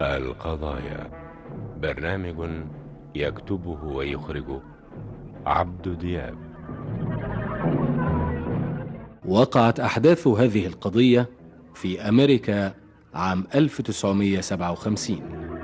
القضايا برنامج يكتبه ويخرجه عبد دياب وقعت أحداث هذه القضية في أمريكا عام 1957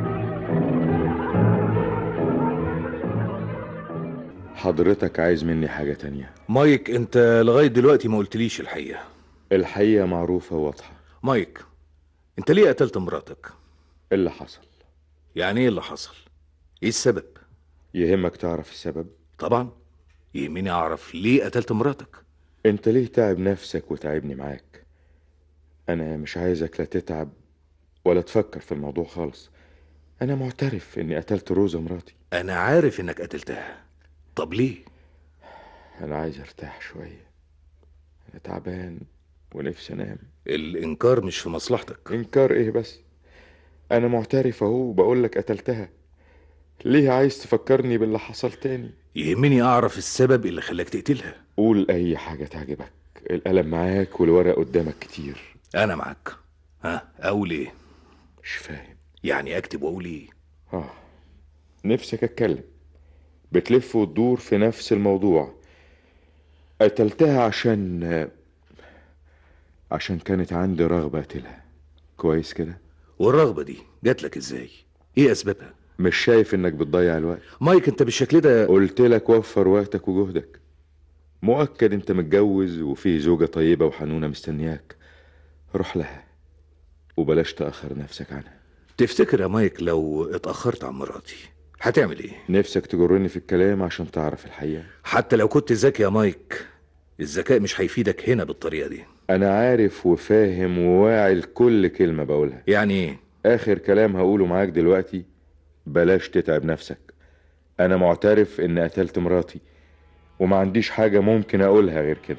حضرتك عايز مني حاجة تانية مايك انت لغاية دلوقتي ما قلتليش الحقيقة الحقيقة معروفة وواضحة مايك انت ليه قتلت مراتك إيه اللي حصل يعني ايه اللي حصل ايه السبب يهمك تعرف السبب طبعا يهمني اعرف ليه قتلت مراتك انت ليه تعب نفسك وتعبني معاك انا مش عايزك لا تتعب ولا تفكر في الموضوع خالص انا معترف اني قتلت روزا مراتي انا عارف انك قتلتها طب ليه انا عايز ارتاح شوية انا تعبان ونفسي انام الانكار مش في مصلحتك انكار ايه بس انا معترف اهو وبقول لك قتلتها ليه عايز تفكرني باللي حصل تاني يهمني اعرف السبب اللي خلاك تقتلها قول اي حاجة تعجبك القلم معاك والورق قدامك كتير انا معاك ها اقول ايه مش فاهم يعني اكتب واقول ايه اه نفسك اتكلم بتلف وتدور في نفس الموضوع قتلتها عشان عشان كانت عندي رغبة اقتلها كويس كده والرغبة دي جات لك ازاي ايه اسبابها مش شايف انك بتضيع الوقت مايك انت بالشكل ده قلت لك وفر وقتك وجهدك مؤكد انت متجوز وفي زوجة طيبة وحنونة مستنياك روح لها وبلاش تأخر نفسك عنها تفتكر يا مايك لو اتأخرت عن مراتي هتعمل ايه نفسك تجرني في الكلام عشان تعرف الحقيقة حتى لو كنت ذكي يا مايك الذكاء مش هيفيدك هنا بالطريقة دي انا عارف وفاهم وواعي لكل كلمة بقولها يعني ايه اخر كلام هقوله معاك دلوقتي بلاش تتعب نفسك انا معترف ان قتلت مراتي وما عنديش حاجة ممكن اقولها غير كده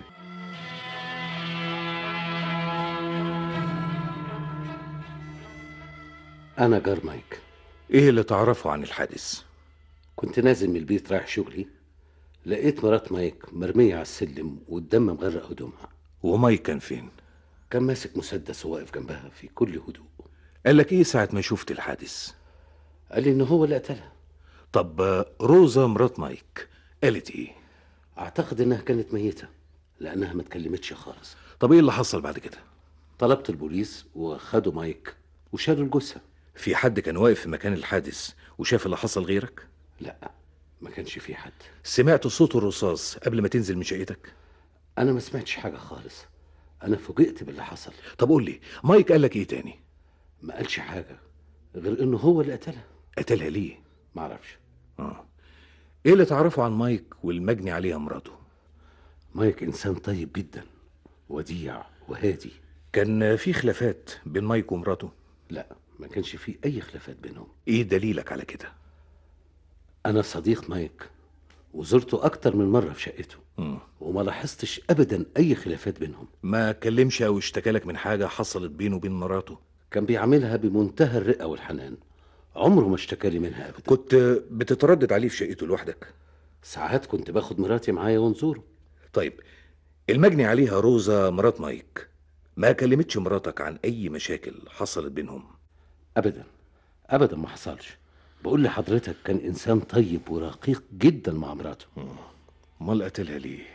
أنا جار مايك ايه اللي تعرفه عن الحادث كنت نازل من البيت رايح شغلي لقيت مرات مايك مرمية على السلم والدم مغرق هدومها ومايك كان فين كان ماسك مسدس وواقف جنبها في كل هدوء قال لك ايه ساعة ما شفت الحادث قال لي إن هو اللي قتلها طب آه، روزا مرات مايك قالت ايه أعتقد إنها كانت ميتة لأنها ما اتكلمتش خالص طب ايه اللي حصل بعد كده طلبت البوليس وخدوا مايك وشالوا الجثة في حد كان واقف في مكان الحادث وشاف اللي حصل غيرك لا ما كانش في حد سمعت صوت الرصاص قبل ما تنزل من شقتك أنا ما سمعتش حاجة خالص أنا فوجئت باللي حصل طب قول لي مايك قال لك ايه تاني ما قالش حاجة غير إنه هو اللي قتلها قتلها ليه معرفش اه ايه اللي تعرفه عن مايك والمجني عليها مراته مايك إنسان طيب جدا وديع وهادي كان في خلافات بين مايك ومراته لا ما كانش في أي خلافات بينهم ايه دليلك على كده أنا صديق مايك وزرته أكتر من مرة في شقته مم. وما لاحظتش أبدا أي خلافات بينهم ما كلمش او اشتكالك من حاجة حصلت بينه وبين مراته كان بيعاملها بمنتهى الرقة والحنان عمره ما اشتكى لي منها أبدا كنت بتتردد عليه في شقته لوحدك ساعات كنت باخد مراتي معايا ونزوره طيب المجني عليها روزا مرات مايك ما كلمتش مراتك عن اي مشاكل حصلت بينهم أبدا أبدا ما حصلش بقول لحضرتك كان إنسان طيب ورقيق جدا مع مراته امال قتلها ليه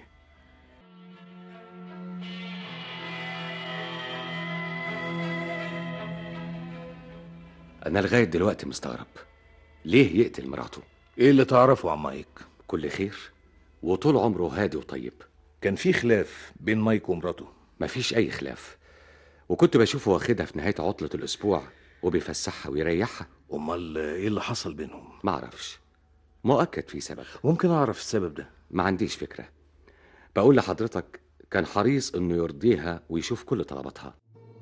أنا لغاية دلوقتي مستغرب ليه يقتل مراته؟ ايه اللي تعرفه عن مايك كل خير وطول عمره هادي وطيب كان في خلاف بين مايك ومراته مفيش أي خلاف وكنت بشوفه واخدها في نهاية عطلة الأسبوع وبيفسحها ويريحها امال ايه اللي حصل بينهم معرفش مؤكد في سبب ممكن اعرف السبب ده ما عنديش فكرة بقول لحضرتك كان حريص إنه يرضيها ويشوف كل طلباتها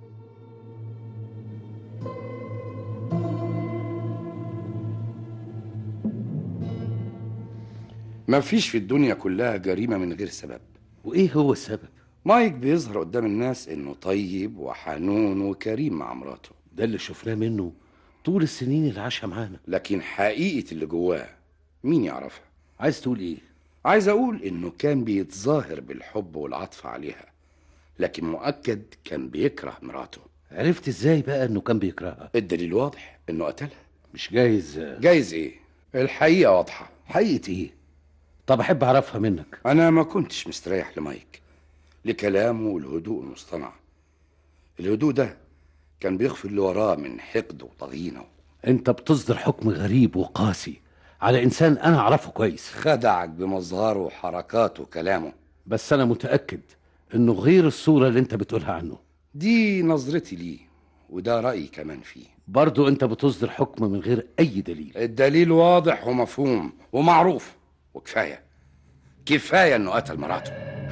ما فيش في الدنيا كلها جريمة من غير سبب وإيه هو السبب مايك بيظهر قدام الناس انه طيب وحنون وكريم مع مراته ده اللي شفناه منه طول السنين اللي عاشها معانا لكن حقيقة اللي جواه مين يعرفها عايز تقول إيه عايز اقول انه كان بيتظاهر بالحب والعطف عليها لكن مؤكد كان بيكره مراته عرفت ازاي بقى انه كان بيكرهها الدليل واضح انه قتلها مش جايز جايز ايه الحقيقة واضحة حقيقة ايه طب احب اعرفها منك انا ما كنتش مستريح لمايك لكلامه والهدوء المصطنع الهدوء ده كان بيخفي اللي وراه من حقد وطغينه انت بتصدر حكم غريب وقاسي على انسان انا اعرفه كويس خدعك بمظهره وحركاته وكلامه بس انا متاكد انه غير الصوره اللي انت بتقولها عنه دي نظرتي ليه وده رأيي كمان فيه برضو انت بتصدر حكم من غير اي دليل الدليل واضح ومفهوم ومعروف وكفاية كفاية انه قتل مراته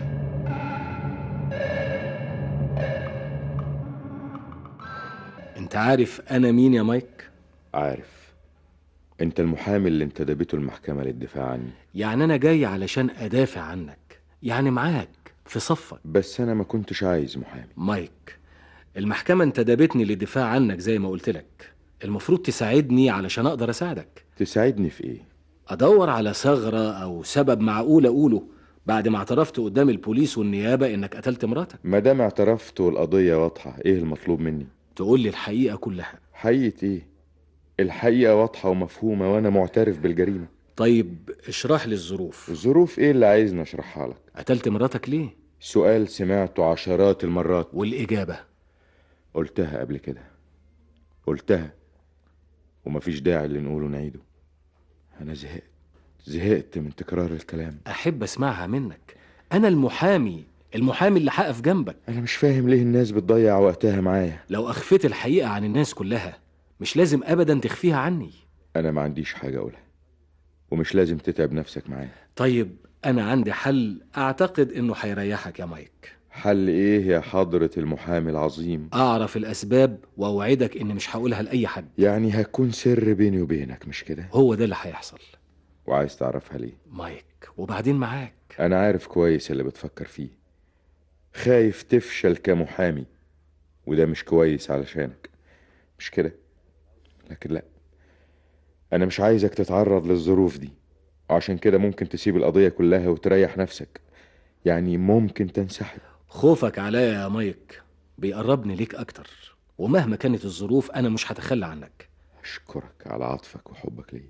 انت عارف انا مين يا مايك عارف انت المحامي اللي انتدبته المحكمة للدفاع عني يعني انا جاي علشان ادافع عنك يعني معاك في صفك بس انا ما كنتش عايز محامي مايك المحكمة انتدبتني للدفاع عنك زي ما قلت لك المفروض تساعدني علشان اقدر اساعدك تساعدني في ايه ادور على ثغرة او سبب معقول اقوله بعد ما اعترفت قدام البوليس والنيابة انك قتلت مراتك ما دام اعترفت والقضية واضحة ايه المطلوب مني تقول لي الحقيقة كلها حقيقة ايه الحقيقة واضحة ومفهومة وانا معترف بالجريمة طيب اشرح لي الظروف الظروف ايه اللي عايزني اشرحها لك قتلت مراتك ليه سؤال سمعته عشرات المرات والاجابة قلتها قبل كده قلتها ومفيش داعي اللي نقوله نعيده انا زهقت زهقت من تكرار الكلام احب اسمعها منك انا المحامي المحامي اللي هقف جنبك انا مش فاهم ليه الناس بتضيع وقتها معايا لو اخفيت الحقيقة عن الناس كلها مش لازم ابدا تخفيها عني انا ما عنديش حاجة اقولها ومش لازم تتعب نفسك معايا طيب انا عندي حل اعتقد انه هيريحك يا مايك حل ايه يا حضرة المحامي العظيم اعرف الاسباب واوعدك اني مش هقولها لاي حد يعني هتكون سر بيني وبينك مش كده هو ده اللي هيحصل وعايز تعرفها ليه مايك وبعدين معاك انا عارف كويس اللي بتفكر فيه خايف تفشل كمحامي وده مش كويس علشانك مش كده لكن لا انا مش عايزك تتعرض للظروف دي وعشان كده ممكن تسيب القضية كلها وتريح نفسك يعني ممكن تنسحب خوفك عليا يا مايك بيقربني ليك اكتر ومهما كانت الظروف انا مش هتخلى عنك اشكرك على عطفك وحبك ليا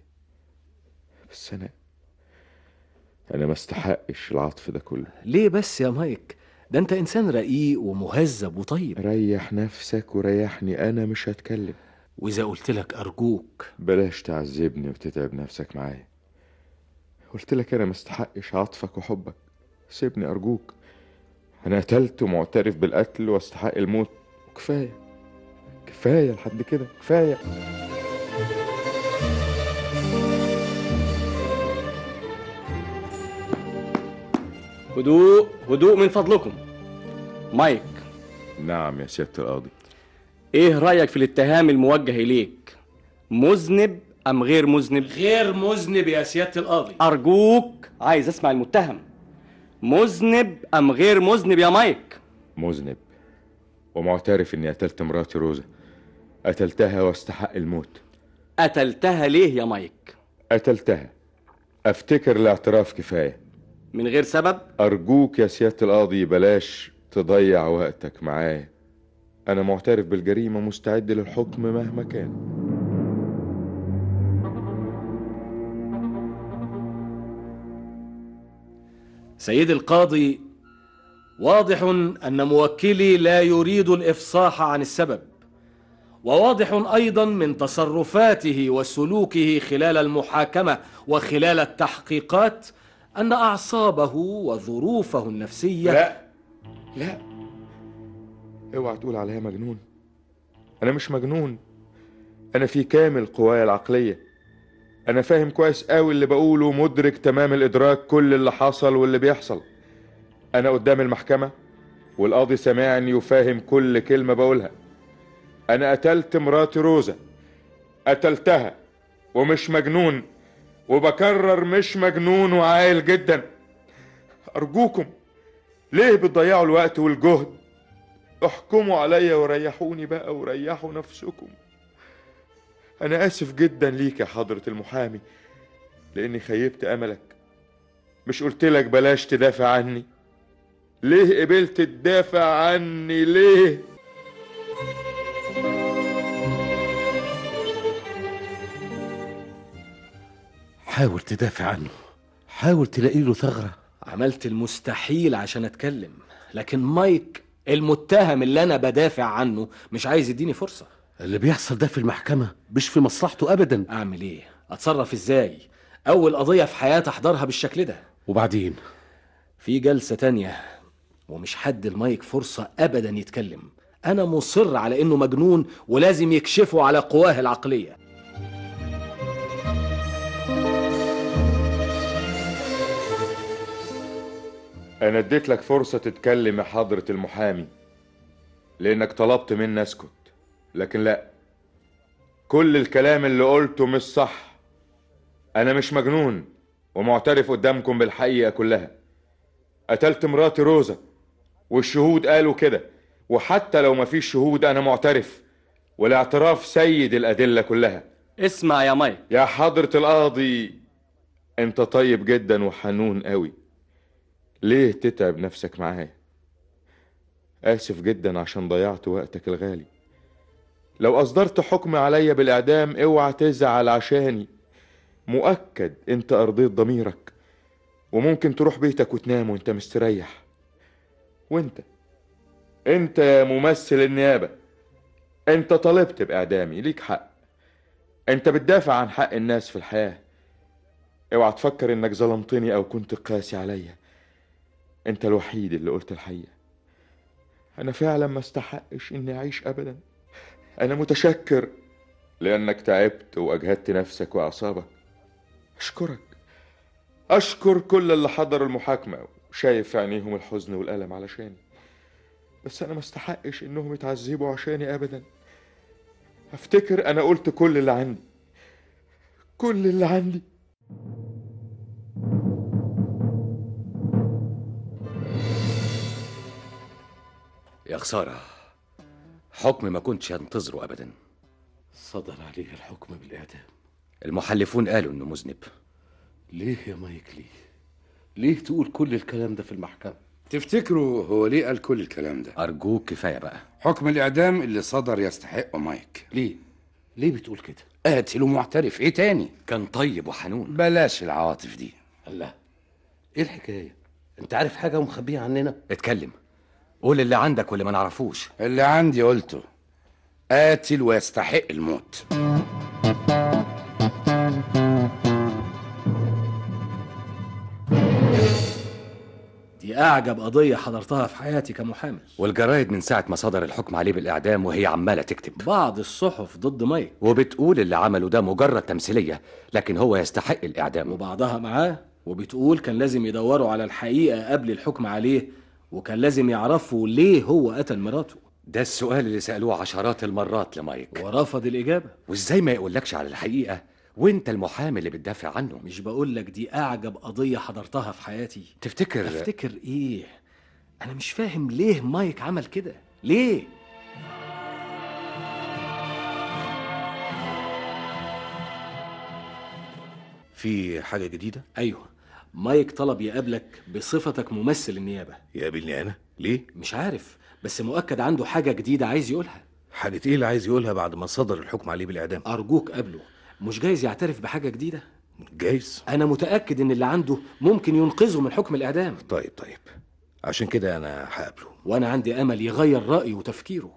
بس انا انا ما استحقش العطف ده كله ليه بس يا مايك ده انت انسان رقيق ومهذب وطيب ريح نفسك وريحني انا مش هتكلم واذا قلت لك ارجوك بلاش تعذبني وتتعب نفسك معايا قلت لك انا ما استحقش عطفك وحبك سيبني ارجوك انا قتلت ومعترف بالقتل واستحق الموت وكفايه كفايه لحد كده كفايه هدوء هدوء من فضلكم مايك نعم يا سياده القاضي ايه رأيك في الاتهام الموجه اليك مذنب ام غير مذنب غير مذنب يا سيادة القاضي ارجوك عايز اسمع المتهم مذنب ام غير مذنب يا مايك مذنب ومعترف اني قتلت مراتي روزا قتلتها واستحق الموت قتلتها ليه يا مايك قتلتها افتكر الاعتراف كفايه من غير سبب أرجوك يا سيادة القاضي بلاش تضيع وقتك معايا أنا معترف بالجريمة مستعد للحكم مهما كان سيدي القاضي واضح ان موكلي لا يريد الافصاح عن السبب وواضح ايضا من تصرفاته وسلوكه خلال المحاكمه وخلال التحقيقات ان اعصابه وظروفه النفسيه لا لا اوعى تقول عليا مجنون أنا مش مجنون أنا في كامل قوايا العقلية أنا فاهم كويس قوي اللي بقوله مدرك تمام الإدراك كل اللي حصل واللي بيحصل أنا قدام المحكمة والقاضي سامعني وفاهم كل كلمة بقولها أنا قتلت مراتي روزا قتلتها ومش مجنون وبكرر مش مجنون وعاقل جدا أرجوكم ليه بتضيعوا الوقت والجهد احكموا عليا وريحوني بقى وريحوا نفسكم أنا آسف جدا ليك يا حضرة المحامي لأني خيبت أملك مش قلت لك بلاش تدافع عني ليه قبلت تدافع عني ليه حاول تدافع عنه حاول تلاقي له ثغرة عملت المستحيل عشان اتكلم لكن مايك المتهم اللي انا بدافع عنه مش عايز يديني فرصة اللي بيحصل ده في المحكمة مش في مصلحته أبدا اعمل ايه اتصرف ازاي اول قضية في حياتي احضرها بالشكل ده وبعدين في جلسة تانية ومش حد المايك فرصة ابدا يتكلم انا مصر على انه مجنون ولازم يكشفوا على قواه العقلية انا اديت لك فرصة تتكلم يا حضرة المحامي لانك طلبت مني اسكت لكن لا كل الكلام اللي قلته مش صح انا مش مجنون ومعترف قدامكم بالحقيقة كلها قتلت مراتي روزا والشهود قالوا كده وحتى لو مفيش شهود انا معترف والاعتراف سيد الادلة كلها اسمع يا مايك يا حضرة القاضي انت طيب جدا وحنون قوي ليه تتعب نفسك معايا اسف جدا عشان ضيعت وقتك الغالي لو اصدرت حكم عليا بالاعدام اوعى تزعل عشاني مؤكد انت ارضيت ضميرك وممكن تروح بيتك وتنام وانت مستريح وانت انت يا ممثل النيابة انت طالبت باعدامي ليك حق انت بتدافع عن حق الناس في الحياة اوعى تفكر انك ظلمتني او كنت قاسي عليا انت الوحيد اللي قلت الحقيقة انا فعلا ما استحقش اني اعيش ابدا انا متشكر لانك تعبت واجهدت نفسك واعصابك اشكرك اشكر كل اللي حضروا المحاكمة وشايف في عينيهم الحزن والألم علشاني بس انا ما استحقش انهم يتعذبوا عشاني ابدا افتكر انا قلت كل اللي عندي كل اللي عندي يا خسارة حكم ما كنتش هنتظره أبدا صدر عليه الحكم بالإعدام المحلفون قالوا إنه مذنب ليه يا مايك ليه ليه تقول كل الكلام ده في المحكمة تفتكروا هو ليه قال كل الكلام ده أرجوك كفاية بقى حكم الإعدام اللي صدر يستحقه مايك ليه ليه بتقول كده قاتل ومعترف إيه تاني كان طيب وحنون بلاش العواطف دي الله ايه الحكاية انت عارف حاجة ومخبيها عننا اتكلم قول اللي عندك واللي ما نعرفوش اللي عندي قلته قاتل ويستحق الموت دي اعجب قضية حضرتها في حياتي كمحامي والجرايد من ساعة ما صدر الحكم عليه بالإعدام وهي عمالة تكتب بعض الصحف ضد مايك وبتقول اللي عمله ده مجرد تمثيلية لكن هو يستحق الإعدام وبعضها معاه وبتقول كان لازم يدوروا على الحقيقة قبل الحكم عليه وكان لازم يعرفوا ليه هو قتل مراته ده السؤال اللي سألوه عشرات المرات لمايك ورفض الإجابة وإزاي ما يقولكش على الحقيقة وانت المحامي اللي بتدافع عنه مش بقول لك دي أعجب قضية حضرتها في حياتي تفتكر افتكر ايه انا مش فاهم ليه مايك عمل كده ليه في حاجة جديدة ايوه مايك طلب يقابلك بصفتك ممثل النيابة يقابلني أنا ليه مش عارف بس مؤكد عنده حاجة جديدة عايز يقولها حاجة إيه اللي عايز يقولها بعد ما صدر الحكم عليه بالإعدام أرجوك قابله مش جايز يعترف بحاجة جديدة جايز أنا متأكد إن اللي عنده ممكن ينقذه من حكم الإعدام طيب طيب عشان كده أنا هقابله وأنا عندي أمل يغير رأيه وتفكيره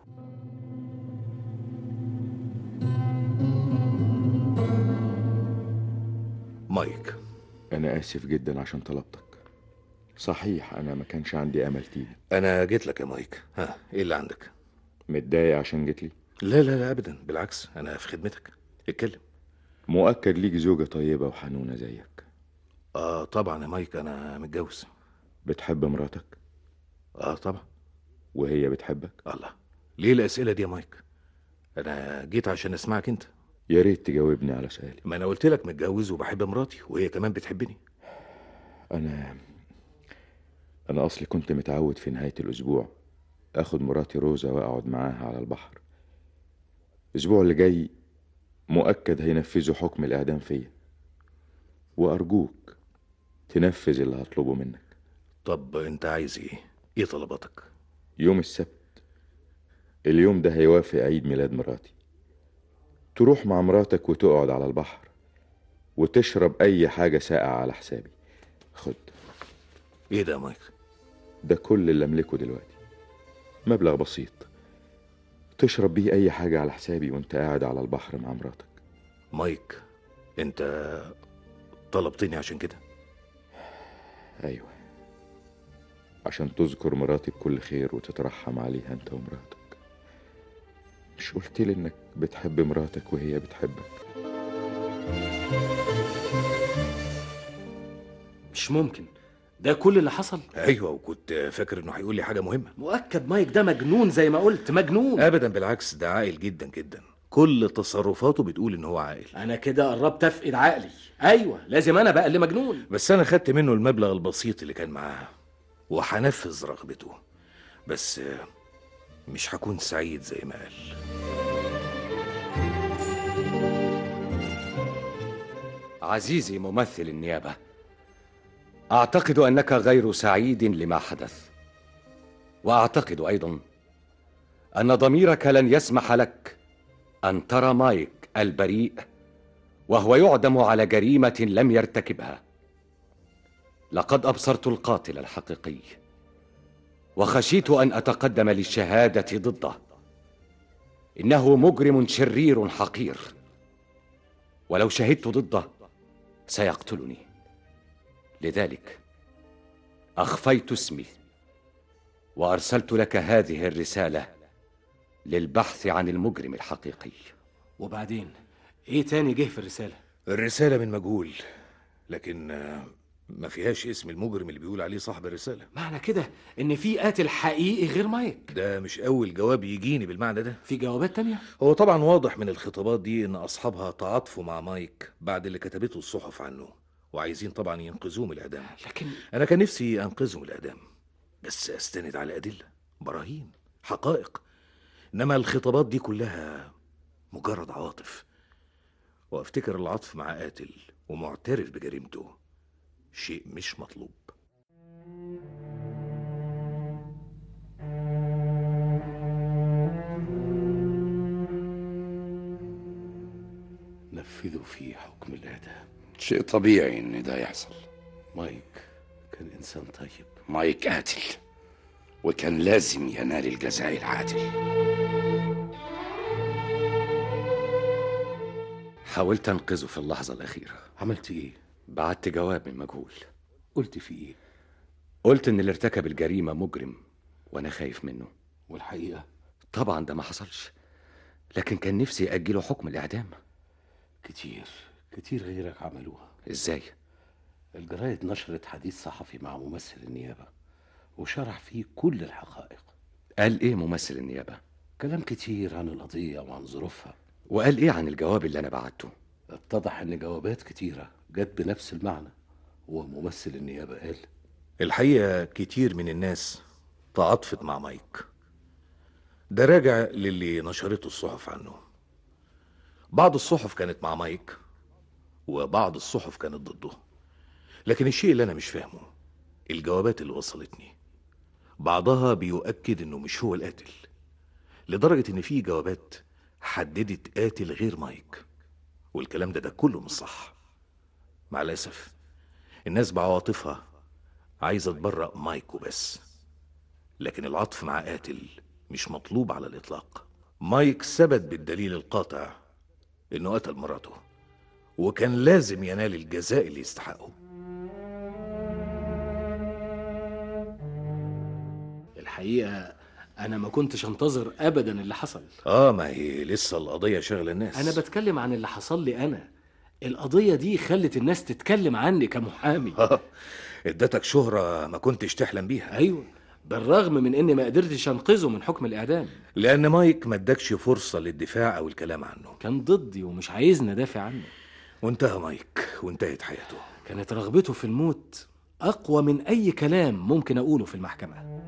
مايك انا اسف جدا عشان طلبتك صحيح انا ما كانش عندي امل تيجي أنا جيت لك يا مايك ها إيه اللي عندك متضايق عشان جيت لي لا لا لا أبدا بالعكس أنا في خدمتك اتكلم مؤكد ليك زوجة طيبة وحنونة زيك آه طبعا يا مايك أنا متجوز بتحب مراتك آه طبعا وهي بتحبك الله ليه الأسئلة دي يا مايك أنا جيت عشان أسمعك أنت يا ريت تجاوبني على سؤالي ما أنا قلت لك متجوز وبحب مراتي وهي كمان بتحبني انا انا اصلي كنت متعود في نهاية الاسبوع اخد مراتي روزا واقعد معاها على البحر الاسبوع اللي جاي مؤكد هينفذوا حكم الاعدام فيا وارجوك تنفذ اللي هطلبه منك طب أنت عايز إيه؟ إيه طلباتك؟ يوم السبت اليوم ده هيوافق عيد ميلاد مراتي تروح مع مراتك وتقعد على البحر وتشرب اي حاجة ساقعة على حسابي خد ايه ده يا مايك ده كل اللي املكه دلوقتي مبلغ بسيط تشرب بيه اي حاجة على حسابي وانت قاعد على البحر مع مراتك مايك انت طلبتني عشان كده ايوه عشان تذكر مراتي بكل خير وتترحم عليها انت ومراتك مش قلت لي انك بتحب مراتك وهي بتحبك مش ممكن ده كل اللي حصل ايوه وكنت فاكر انه هيقول لي حاجه مهمه مؤكد مايك ده مجنون زي ما قلت مجنون ابدا بالعكس ده عاقل جدا جدا كل تصرفاته بتقول ان هو عاقل انا كده قربت افقد عقلي ايوه لازم انا بقى اللي مجنون بس انا خدت منه المبلغ البسيط اللي كان معاه وهنفذ رغبته بس آه، مش هكون سعيد زي ما قال عزيزي ممثل النيابة أعتقد أنك غير سعيد لما حدث وأعتقد أيضا أن ضميرك لن يسمح لك أن ترى مايك البريء وهو يعدم على جريمة لم يرتكبها لقد أبصرت القاتل الحقيقي وخشيت أن أتقدم للشهادة ضده إنه مجرم شرير حقير ولو شهدت ضده سيقتلني لذلك اخفيت اسمي وارسلت لك هذه الرساله للبحث عن المجرم الحقيقي وبعدين ايه تاني جه في الرساله الرساله من مجهول لكن آه، ما فيهاش اسم المجرم اللي بيقول عليه صاحب الرساله معنى كده ان في قاتل حقيقي غير مايك ده مش اول جواب يجيني بالمعنى ده في جوابات تانية هو طبعا واضح من الخطابات دي ان اصحابها تعاطفوا مع مايك بعد اللي كتبته الصحف عنه وعايزين طبعا ينقذوه من الاعدام لكن انا كان نفسي انقذه من الاعدام بس استند على ادله براهين حقائق انما الخطابات دي كلها مجرد عواطف وافتكر العطف مع قاتل ومعترف بجريمته شيء مش مطلوب نفذوا فيه حكم الإعدام شيء طبيعي ان ده يحصل مايك كان إنسان طيب مايك قاتل وكان لازم ينال الجزاء العادل حاولت انقذه في اللحظه الاخيره عملت إيه؟ بعت جواب من مجهول قلت في إيه؟ قلت ان اللي ارتكب الجريمه مجرم وانا خايف منه والحقيقة طبعا ده ما حصلش لكن كان نفسي اجله حكم الاعدام كتير كتير غيرك عملوها ازاي الجرايد نشرت حديث صحفي مع ممثل النيابة وشرح فيه كل الحقائق قال ايه ممثل النيابه كلام كتير عن القضية وعن ظروفها وقال ايه عن الجواب اللي انا بعته اتضح ان جوابات كتيرة جت بنفس المعنى وممثل النيابة قال الحقيقة كتير من الناس تعاطفت مع مايك ده راجع للي نشرته الصحف عنه بعض الصحف كانت مع مايك وبعض الصحف كانت ضده لكن الشيء اللي أنا مش فاهمه الجوابات اللي وصلتني بعضها بيؤكد إنه مش هو القاتل لدرجة إن في جوابات حددت قاتل غير مايك والكلام ده ده كله مش صح مع الأسف الناس بعواطفها عايزة تبرأ مايك وبس لكن العطف مع قاتل مش مطلوب على الإطلاق مايك ثبت بالدليل القاطع إنه قتل مراته وكان لازم ينال الجزاء اللي يستحقه الحقيقه انا ما كنتش انتظر ابدا اللي حصل آه ما هي لسه القضية شغلة الناس انا بتكلم عن اللي حصل لي انا القضيه دي خلت الناس تتكلم عني كمحامي آه ادتك شهرة ما كنتش تحلم بيها ايوه بالرغم من اني ما قدرتش انقذه من حكم الاعدام لأن مايك ما ادكش فرصة للدفاع أو الكلام عنه كان ضدي ومش عايزني ادافع عنه وانتهى مايك وانتهت حياته كانت رغبته في الموت اقوى من اي كلام ممكن اقوله في المحكمه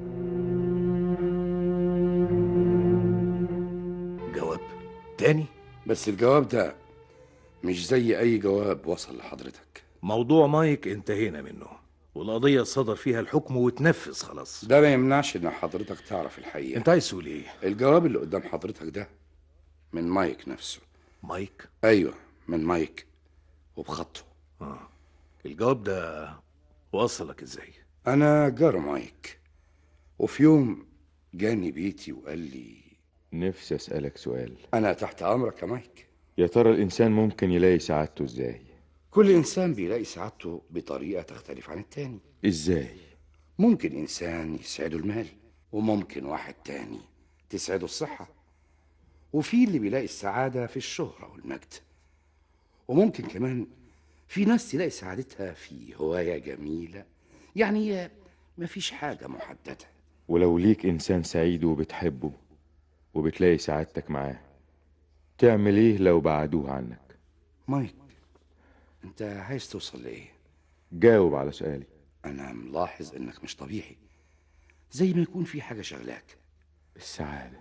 جواب تاني بس الجواب ده مش زي اي جواب وصل لحضرتك موضوع مايك انتهينا منه والقضية صدر فيها الحكم واتنفذ خلاص ده ما يمنعش ان حضرتك تعرف الحقيقه انت عايز تقول ايه الجواب اللي قدام حضرتك ده من مايك نفسه مايك ايوه من مايك وبخطه اه الجواب ده وصلك ازاي أنا جار مايك وفي يوم جاني بيتي وقال لي نفسي أسألك سؤال أنا تحت أمرك يا مايك يا ترى الإنسان ممكن يلاقي سعادته إزاي كل إنسان بيلاقي سعادته بطريقة تختلف عن التاني إزاي ممكن إنسان يسعده المال وممكن واحد تاني تسعده الصحة وفي اللي بيلاقي السعادة في الشهرة والمجد وممكن كمان في ناس تلاقي سعادتها في هواية جميلة يعني مفيش حاجة محددة ولو ليك إنسان سعيد وبتحبه وبتلاقي سعادتك معاه تعمل إيه لو بعدوه عنك مايك انت عايز توصل لإيه؟ جاوب على سؤالي أنا ملاحظ إنك مش طبيعي زي ما يكون في حاجة شغلاك السعادة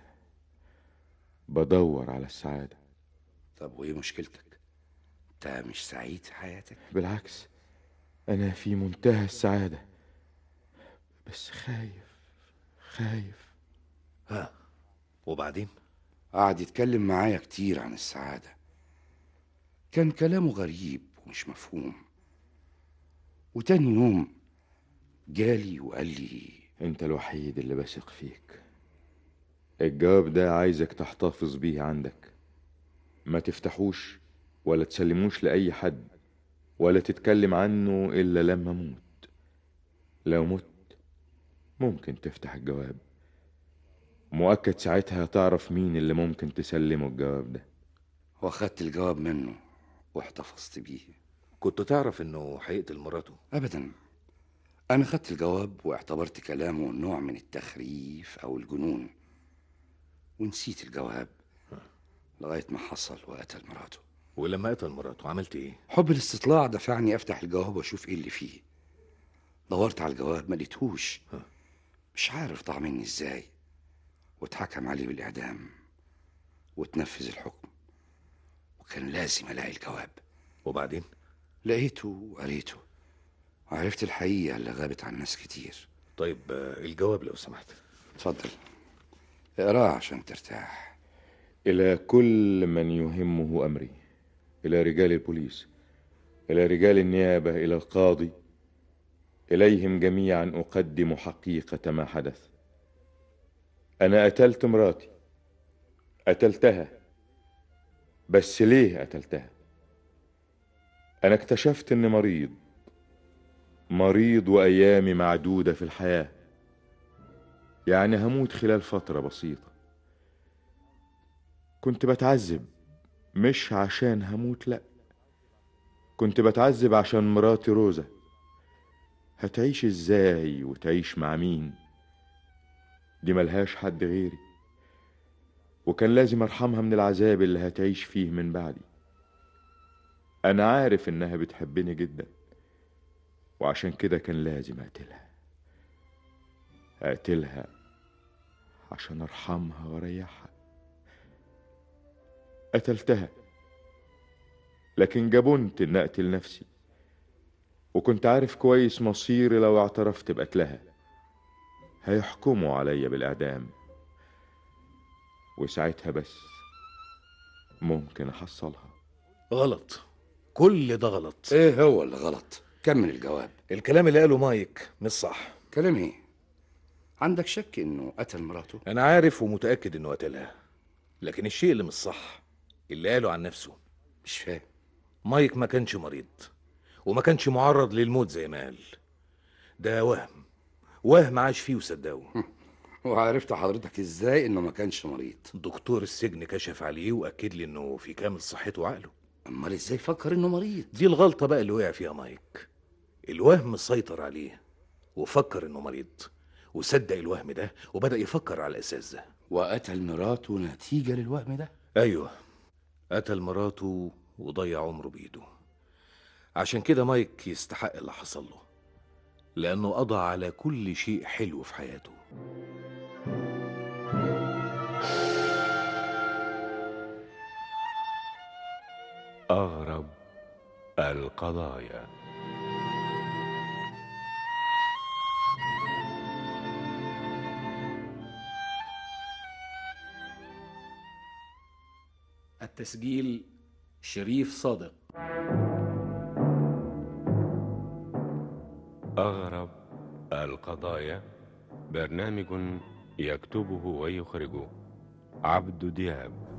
بدور على السعادة طب وإيه مشكلتك؟ أنت مش سعيد في حياتك؟ بالعكس أنا في منتهى السعادة بس خايف خايف ها وبعدين قعد يتكلم معايا كتير عن السعادة كان كلامه غريب ومش مفهوم وتاني يوم جالي وقال لي أنت الوحيد اللي بثق فيك الجواب ده عايزك تحتفظ بيه عندك ما تفتحوش ولا تسلموش لأي حد ولا تتكلم عنه إلا لما أموت لو مت ممكن تفتح الجواب مؤكد ساعتها هتعرف مين اللي ممكن تسلمه الجواب ده واخدت الجواب منه واحتفظت بيه كنت تعرف انه هيقتل مراته أبدا أنا خدت الجواب واعتبرت كلامه نوع من التخريف أو الجنون ونسيت الجواب لغاية ما حصل وقتل مراته ولما قتل مراته عملت ايه حب الاستطلاع دفعني أفتح الجواب وأشوف إيه اللي فيه دورت على الجواب ما لقيتهوش مش عارف ضاع مني إزاي واتحكم عليه بالإعدام وتنفذ الحكم وكان لازم ألاقي الجواب وبعدين لقيته وقريته وعرفت الحقيقة اللي غابت عن ناس كتير طيب آه، الجواب لو سمحت اتفضل اقراه عشان ترتاح إلى كل من يهمه أمري إلى رجال البوليس إلى رجال النيابة إلى القاضي إليهم جميعا أقدم حقيقة ما حدث أنا قتلت مراتي قتلتها بس ليه قتلتها أنا اكتشفت إني مريض مريض وأيامي معدودة في الحياة يعني هموت خلال فترة بسيطة كنت بتعذب مش عشان هموت لأ كنت بتعذب عشان مراتي روزة هتعيش ازاي وتعيش مع مين دي ملهاش حد غيري وكان لازم ارحمها من العذاب اللي هتعيش فيه من بعدي انا عارف انها بتحبني جدا وعشان كده كان لازم اقتلها اقتلها عشان ارحمها واريحها قتلتها لكن جبنت ان اقتل نفسي وكنت عارف كويس مصيري لو اعترفت بقتلها هيحكموا عليا بالاعدام وساعتها بس ممكن احصلها غلط كل ده غلط ايه هو اللي غلط كمل الجواب الكلام اللي قاله مايك مش صح كلام ايه عندك شك انه قتل مراته انا عارف ومتاكد انه قتلها لكن الشيء اللي مش صح اللي قاله عن نفسه مش فاهم مايك ما كانش مريض وما كانش معرض للموت زي ما قال ده وهم وهم عاش فيه وصدقه وعرفت حضرتك ازاي انه ما كانش مريض دكتور السجن كشف عليه واكد لي انه في كامل صحته وعقله امال ازاي فكر انه مريض دي الغلطه بقى اللي وقع فيها مايك الوهم سيطر عليه وفكر انه مريض وصدق الوهم ده وبدا يفكر على الاساس ده وقتل مراته نتيجة للوهم ده ايوه قتل مراته وضيع عمره بايده عشان كده مايك يستحق اللي حصل له لانه قضى على كل شيء حلو في حياته أغرب القضايا التسجيل شريف صادق أغرب القضايا برنامج يكتبه ويخرجه عبد دياب